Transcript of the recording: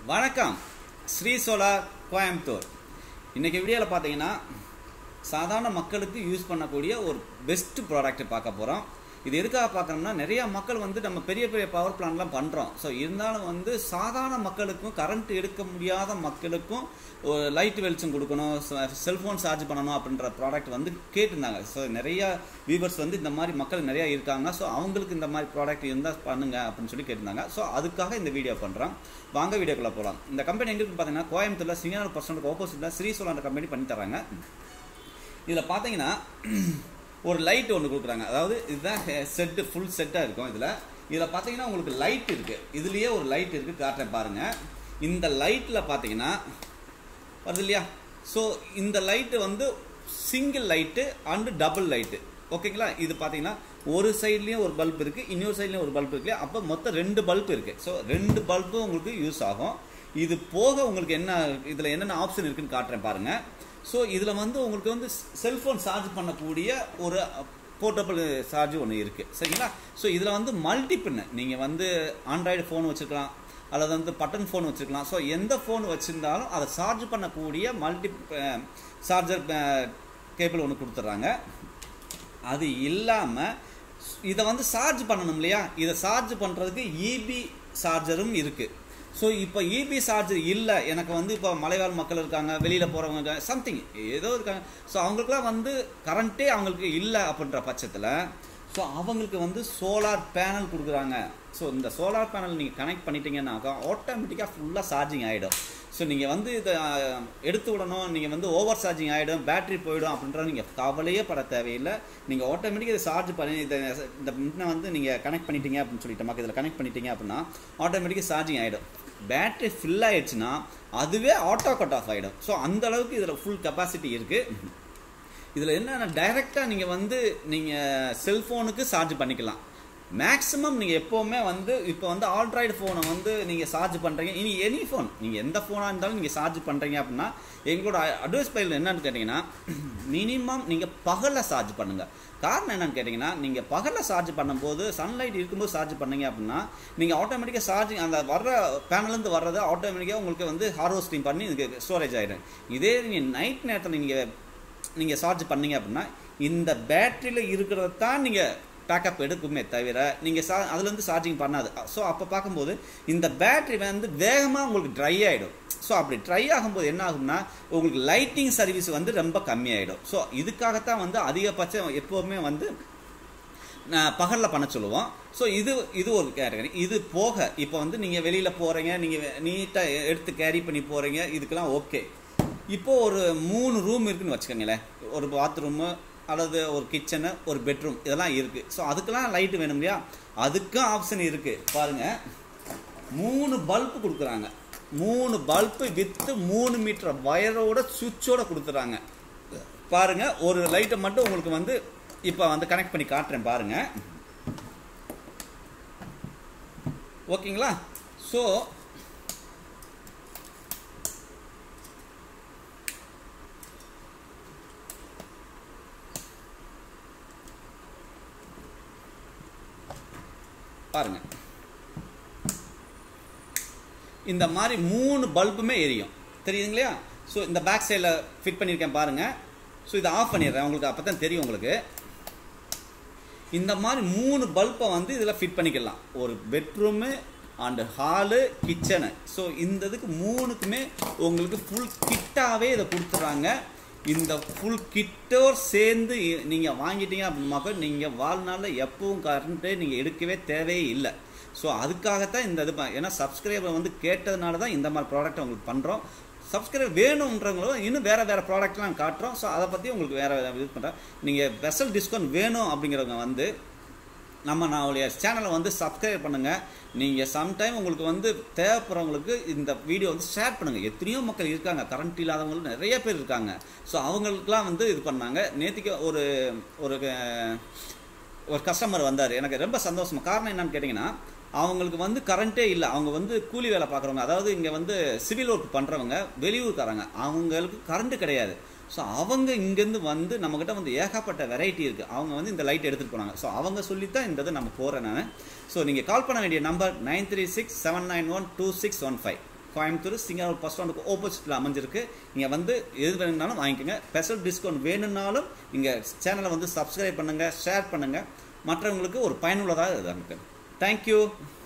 வணக்கம் ஸ்ரீ சோலார் கோயம்புத்தூர் இன்றைக்கி வீடியோவில் பார்த்தீங்கன்னா சாதாரண மக்களுக்கு யூஸ் பண்ணக்கூடிய ஒரு பெஸ்ட் ப்ராடக்ட் பார்க்க போகிறோம் இது எதுக்காக பார்க்குறோம்னா நிறைய மக்கள் வந்து நம்ம பெரிய பெரிய பவர் பிளான்லாம் பண்ணுறோம் ஸோ இருந்தாலும் வந்து சாதாரண மக்களுக்கும் கரண்ட் எடுக்க முடியாத மக்களுக்கும் ஒரு லைட் வெளிச்சம் கொடுக்கணும் செல்ஃபோன் சார்ஜ் பண்ணணும் அப்படின்ற ப்ராடக்ட் வந்து கேட்டிருந்தாங்க ஸோ நிறைய வியூவர்ஸ் வந்து இந்த மாதிரி மக்கள் நிறைய இருக்காங்க ஸோ அவங்களுக்கு இந்த மாதிரி ப்ராடக்ட் இருந்தால் பண்ணுங்க அப்படின்னு சொல்லி கேட்டிருந்தாங்க ஸோ அதுக்காக இந்த வீடியோ பண்ணுறோம் வாங்க வீடியோக்குள்ளே போகலாம் இந்த கம்பெனி எங்கே இருக்குன்னு பார்த்தீங்கன்னா கோயம்புத்தூரில் சிங்கனூர் பர்சன்ட் ஆப்போசிட்டில் ஸ்ரீ சோலார் கம்பெனி பண்ணி தராங்க இதில் பார்த்தீங்கன்னா ஒரு லைட் ஒன்று கொடுக்குறாங்க அதாவது இதுதான் செட்டு ஃபுல் செட்டாக இருக்கும் இதில் இதில் பார்த்தீங்கன்னா உங்களுக்கு லைட் இருக்குது இதுலேயே ஒரு லைட் இருக்குது காட்டுறேன் பாருங்கள் இந்த லைட்டில் பார்த்தீங்கன்னா வருது இல்லையா ஸோ இந்த லைட்டு வந்து single light and double light ஓகேங்களா இது பார்த்தீங்கன்னா ஒரு சைட்லேயும் ஒரு பல்ப் இருக்குது இன்னொரு சைட்லேயும் ஒரு பல்ப் இருக்கு அப்போ மொத்தம் ரெண்டு பல்ப் இருக்குது ஸோ ரெண்டு பல்பும் உங்களுக்கு யூஸ் ஆகும் இது போக உங்களுக்கு என்ன இதில் என்னென்ன ஆப்ஷன் இருக்குன்னு காட்டுறேன் பாருங்கள் ஸோ இதில் வந்து உங்களுக்கு வந்து செல்ஃபோன் சார்ஜ் பண்ணக்கூடிய ஒரு போர்ட்டபிள் சார்ஜ் ஒன்று இருக்குது சரிங்களா ஸோ இதில் வந்து மல்டி பின்னு நீங்கள் வந்து ஆண்ட்ராய்டு ஃபோன் வச்சுருக்கலாம் அல்லது வந்து பட்டன் ஃபோன் வச்சுருக்கலாம் ஸோ எந்த ஃபோன் வச்சுருந்தாலும் அதை சார்ஜ் பண்ணக்கூடிய மல்டி சார்ஜர் கேபிள் ஒன்று கொடுத்துட்றாங்க அது இல்லாமல் இதை வந்து சார்ஜ் பண்ணணும் இல்லையா இதை சார்ஜ் பண்ணுறதுக்கு இபி சார்ஜரும் இருக்குது ஸோ இப்போ இபி சார்ஜர் இல்லை எனக்கு வந்து இப்போ மலைவாழ் மக்கள் இருக்காங்க வெளியில் போகிறவங்க சம்திங் ஏதோ இருக்காங்க ஸோ அவங்களுக்குலாம் வந்து கரண்ட்டே அவங்களுக்கு இல்லை அப்படின்ற பட்சத்தில் ஸோ அவங்களுக்கு வந்து சோலார் பேனல் கொடுக்குறாங்க ஸோ இந்த சோலார் பேனல் நீங்கள் கனெக்ட் பண்ணிட்டீங்கன்னாக்கா ஆட்டோமேட்டிக்காக ஃபுல்லாக சார்ஜிங் ஆகிடும் ஸோ நீங்கள் வந்து இதை எடுத்து விடணும் நீங்கள் வந்து ஓவர் சார்ஜிங் ஆகிடும் பேட்ரி போயிடும் அப்படின்ற நீங்கள் கவலையே பட தேவையில்லை நீங்கள் ஆட்டோமேட்டிக்காக இதை சார்ஜ் பண்ணி இதை இந்த முன்ன வந்து நீங்கள் கனெக்ட் பண்ணிட்டீங்க அப்படின்னு சொல்லிட்டு மக்கள் இதில் கனெக்ட் பண்ணிட்டீங்க அப்படின்னா ஆட்டோமேட்டிக்காக சார்ஜிங் ஆகிடும் பேட்ரி ஃபில் ஆயிடுச்சுன்னா அதுவே ஆட்டோ கட் ஆஃப் ஆகிடும் ஸோ அந்த அளவுக்கு இதில் ஃபுல் கெப்பாசிட்டி இருக்குது இதில் என்னென்ன டைரெக்டாக நீங்கள் வந்து நீங்கள் செல்ஃபோனுக்கு சார்ஜ் பண்ணிக்கலாம் மேக்ஸிமம் நீங்கள் எப்போவுமே வந்து இப்போ வந்து ஆல்ட்ராய்டு ஃபோனை வந்து நீங்கள் சார்ஜ் பண்ணுறீங்க இனி எனி ஃபோன் நீங்கள் எந்த ஃபோனாக இருந்தாலும் நீங்கள் சார்ஜ் பண்ணுறீங்க அப்படின்னா எங்களோட அட்வைஸ் பையில் என்னன்னு கேட்டிங்கன்னா மினிமம் நீங்கள் பகலில் சார்ஜ் பண்ணுங்கள் காரணம் என்னன்னு கேட்டிங்கன்னா நீங்கள் பகலில் சார்ஜ் பண்ணும்போது சன்லைட் இருக்கும்போது சார்ஜ் பண்ணீங்க அப்படின்னா நீங்கள் ஆட்டோமேட்டிக்காக சார்ஜிங் அந்த வர்ற பேனலேருந்து வர்றது ஆட்டோமேட்டிக்காக உங்களுக்கு வந்து ஹார்வெஸ்டிங் பண்ணி இதுக்கு ஸ்டோரேஜ் ஆகிடும் இதே நீங்கள் நைட் நேரத்தில் நீங்கள் நீங்கள் சார்ஜ் பண்ணீங்க அப்படின்னா இந்த பேட்டரியில் இருக்கிறத தான் நீங்கள் பேக்கப் எடுக்குமே தவிர நீங்கள் சா அதுலேருந்து சார்ஜிங் பண்ணாது ஸோ அப்போ பார்க்கும்போது இந்த பேட்ரி வந்து வேகமாக உங்களுக்கு ட்ரை ஆகிடும் ஸோ அப்படி ட்ரை ஆகும்போது என்ன ஆகும்னா உங்களுக்கு லைட்டிங் சர்வீஸ் வந்து ரொம்ப கம்மியாயிடும் ஸோ இதுக்காகத்தான் வந்து அதிகபட்சம் எப்போவுமே வந்து பகலில் பண்ண சொல்லுவோம் ஸோ இது இது ஒரு கேட்டகரி இது போக இப்போ வந்து நீங்கள் வெளியில் போகிறீங்க நீங்கள் நீட்டாக எடுத்து கேரி பண்ணி போகிறீங்க இதுக்கெல்லாம் ஓகே இப்போது ஒரு மூணு ரூம் இருக்குன்னு வச்சுக்கோங்களேன் ஒரு பாத்ரூமு அல்லது ஒரு கிச்சனு ஒரு பெட்ரூம் இதெல்லாம் இருக்குது ஸோ அதுக்கெல்லாம் லைட்டு வேணும் இல்லையா அதுக்கும் ஆப்ஷன் இருக்குது பாருங்கள் மூணு பல்பு கொடுக்குறாங்க மூணு பல்பு வித்து மூணு மீட்டர் வயரோட சுவிட்சோட கொடுத்துறாங்க பாருங்கள் ஒரு லைட்டை மட்டும் உங்களுக்கு வந்து இப்போ வந்து கனெக்ட் பண்ணி காட்டுறேன் பாருங்கள் ஓகேங்களா ஸோ பாருங்க இந்த மாதிரி மூணு பல்புமே எரியும் தெரியுதுங்களா ஸோ இந்த பேக் சைடில் ஃபிட் பண்ணியிருக்கேன் பாருங்கள் ஸோ இதை ஆஃப் பண்ணிடுறேன் உங்களுக்கு அப்போ தான் தெரியும் உங்களுக்கு இந்த மாதிரி மூணு பல்பை வந்து இதில் ஃபிட் பண்ணிக்கலாம் ஒரு bedroom and hall kitchen so இந்த இதுக்கு மூணுக்குமே உங்களுக்கு ஃபுல் கிட்டாகவே இதை கொடுத்துட்றாங்க இந்த ஃபுல் கிட்டோர் சேர்ந்து நீங்கள் வாங்கிட்டீங்க அப்படின்னாக்கா நீங்கள் வாழ்நாளில் எப்பவும் கரண்ட்டு நீங்கள் எடுக்கவே தேவையே இல்லை ஸோ அதுக்காகத்தான் இந்த இது ஏன்னா சப்ஸ்கிரைபர் வந்து கேட்டதுனால தான் இந்த மாதிரி ப்ராடக்ட் உங்களுக்கு பண்ணுறோம் சப்ஸ்கிரைப் வேணுன்றவங்களும் இன்னும் வேறு வேறு ப்ராடக்ட்லாம் காட்டுறோம் ஸோ அதை பற்றி உங்களுக்கு வேறு இது பண்ணுறேன் நீங்கள் ஸ்பெஷல் டிஸ்கவுண்ட் வேணும் அப்படிங்கிறவங்க வந்து நம்ம நம்மளுடைய சேனலை வந்து சப்ஸ்கிரைப் பண்ணுங்கள் நீங்கள் சம்டைம் உங்களுக்கு வந்து தேவைப்படுறவங்களுக்கு இந்த வீடியோ வந்து ஷேர் பண்ணுங்கள் எத்தனையோ மக்கள் இருக்காங்க கரண்ட் இல்லாதவங்களும் நிறைய பேர் இருக்காங்க ஸோ அவங்களுக்குலாம் வந்து இது பண்ணாங்க நேற்றுக்கு ஒரு ஒரு ஒரு கஸ்டமர் வந்தார் எனக்கு ரொம்ப சந்தோஷம் காரணம் என்னன்னு கேட்டிங்கன்னா அவங்களுக்கு வந்து கரண்ட்டே இல்லை அவங்க வந்து கூலி வேலை பார்க்குறவங்க அதாவது இங்கே வந்து சிவில் ஒர்க் பண்ணுறவங்க வெளியூர்காரங்க அவங்களுக்கு கரண்ட்டு கிடையாது ஸோ அவங்க இங்கேருந்து வந்து நம்மக்கிட்ட வந்து ஏகப்பட்ட வெரைட்டி இருக்குது அவங்க வந்து இந்த லைட் எடுத்துகிட்டு போனாங்க ஸோ அவங்க சொல்லி தான் இந்த இது நம்ம போகிறேன் நான் ஸோ நீங்கள் கால் பண்ண வேண்டிய number nine three six seven nine one two six one five Coimbatore singer bus ஸ்டாண்டுக்கு ஆப்போசிட்டில் அமைஞ்சிருக்கு நீங்கள் வந்து எது வேணும்னாலும் வாங்கிக்கோங்க ஸ்பெஷல் டிஸ்கவுண்ட் வேணும்னாலும் நீங்கள் சேனலை வந்து சப்ஸ்கிரைப் பண்ணுங்கள் ஷேர் பண்ணுங்கள் மற்றவங்களுக்கு ஒரு பயனுள்ளதாக இருக்கு தேங்க்யூ